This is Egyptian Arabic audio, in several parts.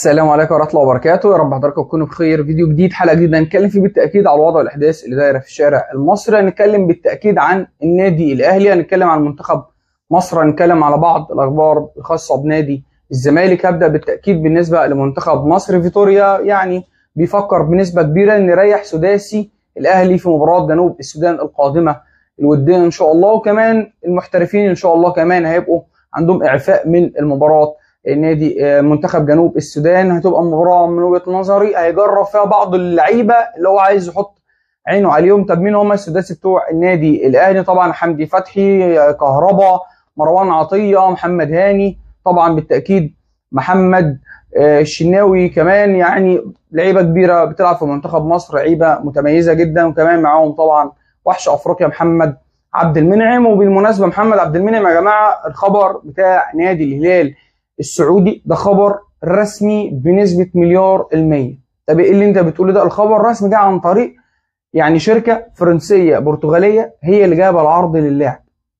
السلام عليكم ورحمه الله وبركاته يا رب حضراتكم تكونوا بخير فيديو جديد حلقه جديده هنتكلم فيه بالتاكيد على الوضع والاحداث اللي دايره في الشارع المصري هنتكلم بالتاكيد عن النادي الاهلي هنتكلم عن منتخب مصر هنتكلم على بعض الاخبار الخاصه بنادي الزمالك هبدا بالتاكيد بالنسبه لمنتخب مصر فيتوريا يعني بيفكر بنسبه كبيره ان يريح سداسي الاهلي في مباراه جنوب السودان القادمه الوديه ان شاء الله وكمان المحترفين ان شاء الله كمان هيبقوا عندهم اعفاء من المباراه نادي منتخب جنوب السودان هتبقى مباراه من وجهه نظري هيجرب فيها بعض اللعيبه اللي هو عايز يحط عينه عليهم طب مين هم السداسي بتوع النادي الاهلي طبعا حمدي فتحي كهربا مروان عطيه محمد هاني طبعا بالتاكيد محمد الشناوي كمان يعني لعيبه كبيره بتلعب في منتخب مصر لعيبه متميزه جدا وكمان معاهم طبعا وحش افريقيا محمد عبد المنعم وبالمناسبه محمد عبد المنعم يا جماعه الخبر بتاع نادي الهلال السعودي ده خبر رسمي بنسبه مليار المية طب ايه اللي انت بتقوله ده الخبر الرسمي جه عن طريق يعني شركه فرنسيه برتغاليه هي اللي جايبه العرض للاعب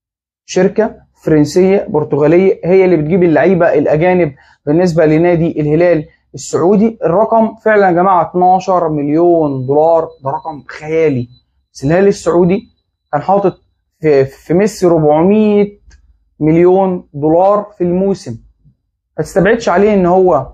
شركه فرنسيه برتغاليه هي اللي بتجيب اللعيبه الاجانب بالنسبه لنادي الهلال السعودي الرقم فعلا يا جماعه 12 مليون دولار ده رقم خيالي بس الهلال السعودي كان حاطط في, في ميسي 400 مليون دولار في الموسم ما تستبعدش عليه ان هو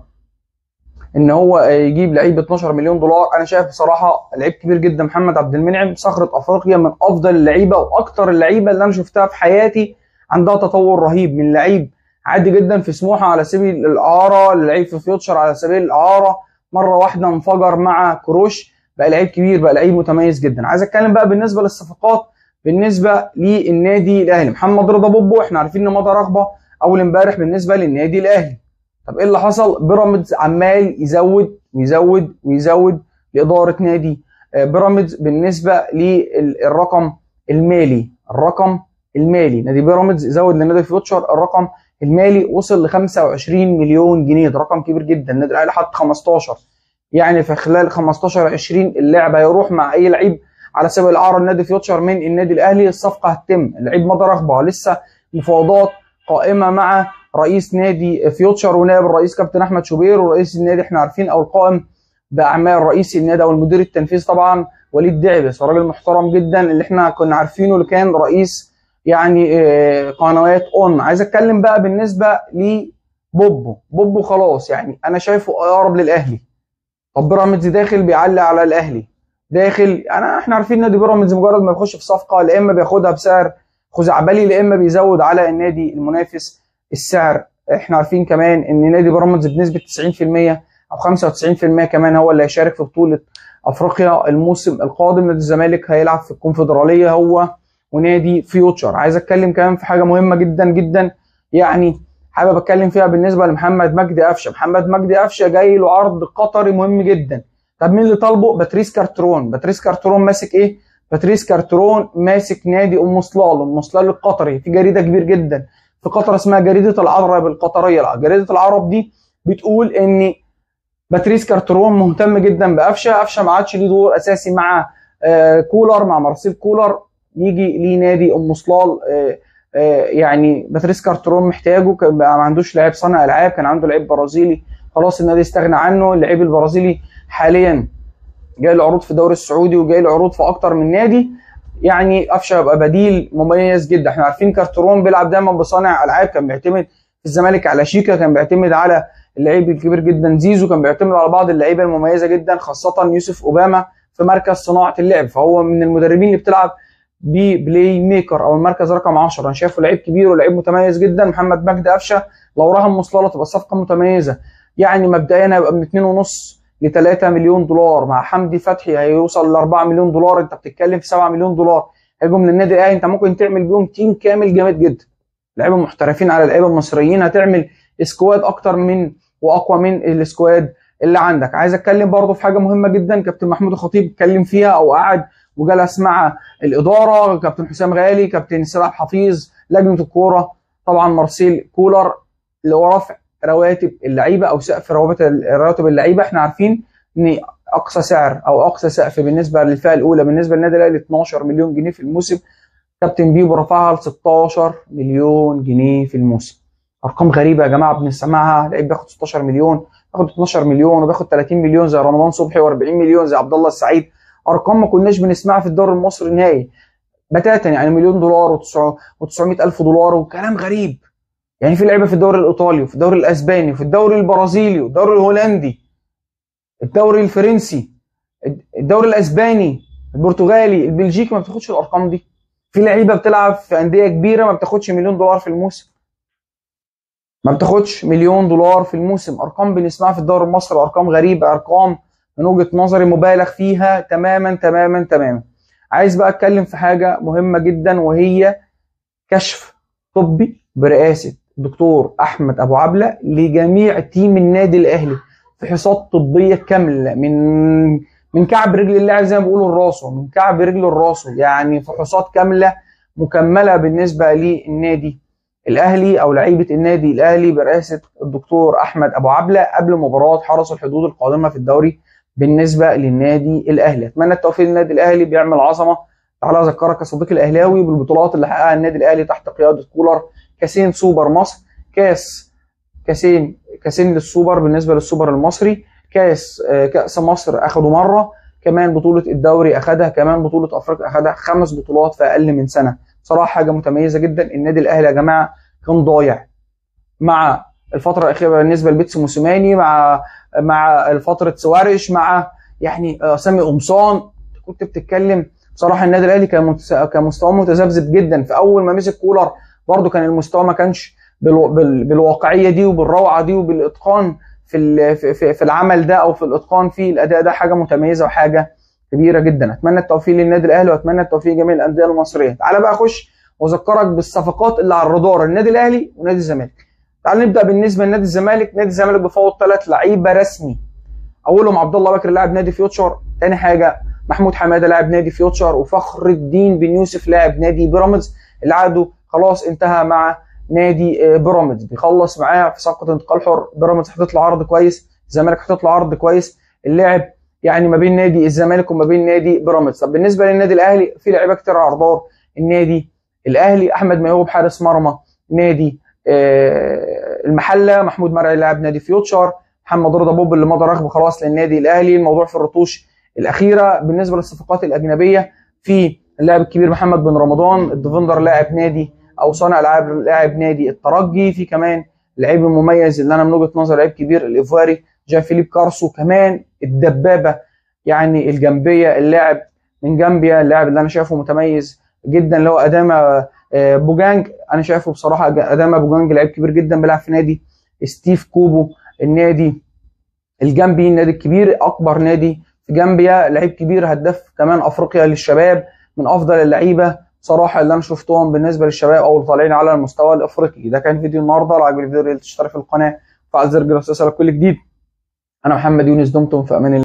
ان هو يجيب لعيب ب 12 مليون دولار انا شايف بصراحه لعيب كبير جدا محمد عبد المنعم صخره افريقيا من افضل اللعيبه واكتر اللعيبه اللي انا شفتها في حياتي عندها تطور رهيب من لعيب عادي جدا في سموحه على سبيل الاعاره لعيب في فيوتشر على سبيل الاعاره مره واحده انفجر مع كروش بقى لعيب كبير بقى لعيب متميز جدا عايز اتكلم بقى بالنسبه للصفقات بالنسبه للنادي الاهلي محمد رضا بوبو احنا عارفين ان مضى رغبه اول امبارح بالنسبه للنادي الاهلي طب ايه اللي حصل بيراميدز عمال يزود ويزود ويزود لاداره نادي بيراميدز بالنسبه للرقم المالي الرقم المالي نادي بيراميدز زود لنادي فيوتشر الرقم المالي وصل ل 25 مليون جنيه ده رقم كبير جدا النادي الاهلي حط 15 يعني في خلال 15 20 اللاعب هيروح مع اي لعيب على سبيل الاعاره النادي فيوتشر من النادي الاهلي الصفقه هتتم اللعيب مضى رغبه لسه مفاوضات قائمه مع رئيس نادي فيوتشر ونائب الرئيس كابتن احمد شوبير ورئيس النادي احنا عارفين او القائم باعمال رئيس النادي او المدير التنفيذي طبعا وليد دعبس راجل محترم جدا اللي احنا كنا عارفينه اللي كان رئيس يعني قنوات اون عايز اتكلم بقى بالنسبه لبوبو بوبو خلاص يعني انا شايفه اقرب للاهلي طب بيراميدز داخل بيعلي على الاهلي داخل انا احنا عارفين نادي بيراميدز مجرد ما بيخش في صفقه لا اما بياخدها بسعر خزعبلي لا اما بيزود على النادي المنافس السعر احنا عارفين كمان ان نادي بيراميدز بنسبه 90% او 95% كمان هو اللي هيشارك في بطوله افريقيا الموسم القادم نادي الزمالك هيلعب في الكونفدراليه هو ونادي فيوتشر عايز اتكلم كمان في حاجه مهمه جدا جدا يعني حابب اتكلم فيها بالنسبه لمحمد مجدي قفشه محمد مجدي قفشه جاي له عرض قطري مهم جدا طب مين اللي طالبه باتريس كارترون باتريس كارترون ماسك ايه باتريس كارترون ماسك نادي ام صلال ام صلال القطري في جريده كبير جدا في قطر اسمها جريده العرب القطريه جريده العرب دي بتقول ان باتريس كارترون مهتم جدا بقفشه قفشه ما عادش ليه دور اساسي مع آه كولر مع مارسيل كولر يجي ليه نادي ام صلال آه آه يعني باتريس كارترون محتاجه ما عندوش لاعب صانع العاب كان عنده لعيب برازيلي خلاص النادي استغنى عنه اللعيب البرازيلي حاليا جاي له عروض في الدوري السعودي وجاي له عروض في اكتر من نادي يعني قفشه يبقى بديل مميز جدا احنا عارفين كارترون بيلعب دايما بصانع العاب كان بيعتمد في الزمالك على شيكا كان بيعتمد على اللعيب الكبير جدا زيزو كان بيعتمد على بعض اللعيبه المميزه جدا خاصه يوسف اوباما في مركز صناعه اللعب فهو من المدربين اللي بتلعب ببلاي ميكر او المركز رقم 10 انا شايفه لعيب كبير ولعيب متميز جدا محمد مجدي قفشه لو رهن مصلاله تبقى صفقه متميزه يعني مبدئيا هيبقى من 2.5 ل 3 مليون دولار مع حمدي فتحي هيوصل ل 4 مليون دولار انت بتتكلم في 7 مليون دولار هيجوا من النادي الاهلي انت ممكن تعمل بيهم تيم كامل جامد جدا لعيبه محترفين على لعيبه مصريين هتعمل سكواد اكتر من واقوى من السكواد اللي عندك عايز اتكلم برضه في حاجه مهمه جدا كابتن محمود الخطيب اتكلم فيها او قعد وجلس مع الاداره كابتن حسام غالي كابتن سلاح حفيظ لجنه الكوره طبعا مارسيل كولر اللي هو رفع رواتب اللعيبه او سقف رواتب اللعيبه احنا عارفين ان اقصى سعر او اقصى سقف بالنسبه للفئه الاولى بالنسبه للنادي الاهلي 12 مليون جنيه في الموسم كابتن بيبو رفعها ل 16 مليون جنيه في الموسم ارقام غريبه يا جماعه بنسمعها لعيب بياخد 16 مليون بياخد 12 مليون وبياخد 30 مليون زي رمضان صبحي و40 مليون زي عبد الله السعيد ارقام ما كناش بنسمعها في الدوري المصري نهائي بتاتا يعني مليون دولار و900 الف دولار وكلام غريب يعني في لعيبه في الدوري الايطالي وفي الدوري الاسباني وفي الدوري البرازيلي والدوري الهولندي الدوري الفرنسي الدوري الاسباني البرتغالي البلجيكي ما بتاخدش الارقام دي في لعيبه بتلعب في انديه كبيره ما بتاخدش مليون دولار في الموسم ما بتاخدش مليون دولار في الموسم ارقام بنسمعها في الدوري المصري ارقام غريبه ارقام من وجهه نظري مبالغ فيها تماما تماما تماما عايز بقى اتكلم في حاجه مهمه جدا وهي كشف طبي برئاسه الدكتور احمد ابو عبله لجميع تيم النادي الاهلي فحوصات طبيه كامله من من كعب رجل اللاعب زي ما بيقولوا الراسه من كعب رجل الراسه يعني فحوصات كامله مكمله بالنسبه للنادي الاهلي او لعيبه النادي الاهلي برئاسه الدكتور احمد ابو عبله قبل مباراه حرس الحدود القادمه في الدوري بالنسبه للنادي الاهلي اتمنى التوفيق للنادي الاهلي بيعمل عظمه تعالى اذكرك يا صديقي الاهلاوي بالبطولات اللي حققها النادي الاهلي تحت قياده كولر كاسين سوبر مصر كاس كاسين كاسين للسوبر بالنسبه للسوبر المصري كاس كاس مصر اخده مره كمان بطوله الدوري اخدها كمان بطوله افريقيا اخدها خمس بطولات في اقل من سنه صراحه حاجه متميزه جدا النادي الاهلي يا جماعه كان ضايع مع الفتره الاخيره بالنسبه لبيتسو موسيماني مع مع فتره سوارش مع يعني سامي قمصان كنت بتتكلم بصراحه النادي الاهلي كان كان مستواه متذبذب جدا في اول ما مسك كولر برده كان المستوى ما كانش بالواقعيه دي وبالروعه دي وبالاتقان في في في العمل ده او في الاتقان في الاداء ده حاجه متميزه وحاجه كبيره جدا اتمنى التوفيق للنادي الاهلي واتمنى التوفيق لجميع الانديه المصريه تعالى بقى اخش واذكرك بالصفقات اللي على الرادار النادي الاهلي ونادي الزمالك تعال نبدا بالنسبه لنادي الزمالك نادي الزمالك بيفاوض ثلاث لعيبه رسمي اولهم عبد الله بكر لاعب نادي فيوتشر ثاني حاجه محمود حماده لاعب نادي فيوتشر وفخر الدين بن يوسف لاعب نادي بيراميدز اللي عقده خلاص انتهى مع نادي بيراميدز بيخلص معاه في صفقه انتقال حر بيراميدز حاطط له عرض كويس الزمالك حاطط له عرض كويس اللاعب يعني ما بين نادي الزمالك وما بين نادي بيراميدز طب بالنسبه للنادي الاهلي في لعيبه كتير على الرادار النادي الاهلي احمد ميهوب حارس مرمى نادي المحله محمود مرعي لاعب نادي فيوتشر محمد رضا بوب اللي مضى رغبه خلاص للنادي الاهلي الموضوع في الرتوش الاخيره بالنسبه للصفقات الاجنبيه في اللاعب الكبير محمد بن رمضان الديفندر لاعب نادي او صانع العاب لاعب نادي الترجي في كمان اللعيب المميز اللي انا من وجهه نظري لعيب كبير الايفواري جان فيليب كارسو كمان الدبابه يعني الجنبيه اللاعب من جامبيا اللاعب اللي انا شايفه متميز جدا اللي هو اداما بوجانج انا شايفه بصراحه اداما بوجانج لعيب كبير جدا بيلعب في نادي ستيف كوبو النادي الجامبي النادي الكبير اكبر نادي في جامبيا لعيب كبير هداف كمان افريقيا للشباب من افضل اللعيبه صراحه اللي انا شفتهم بالنسبه للشباب او اللي طالعين على المستوى الافريقي ده كان فيديو النهارده لو عجبك الفيديو تشترك في القناه وفعل زر الجرس لكل جديد انا محمد يونس دمتم في امان الله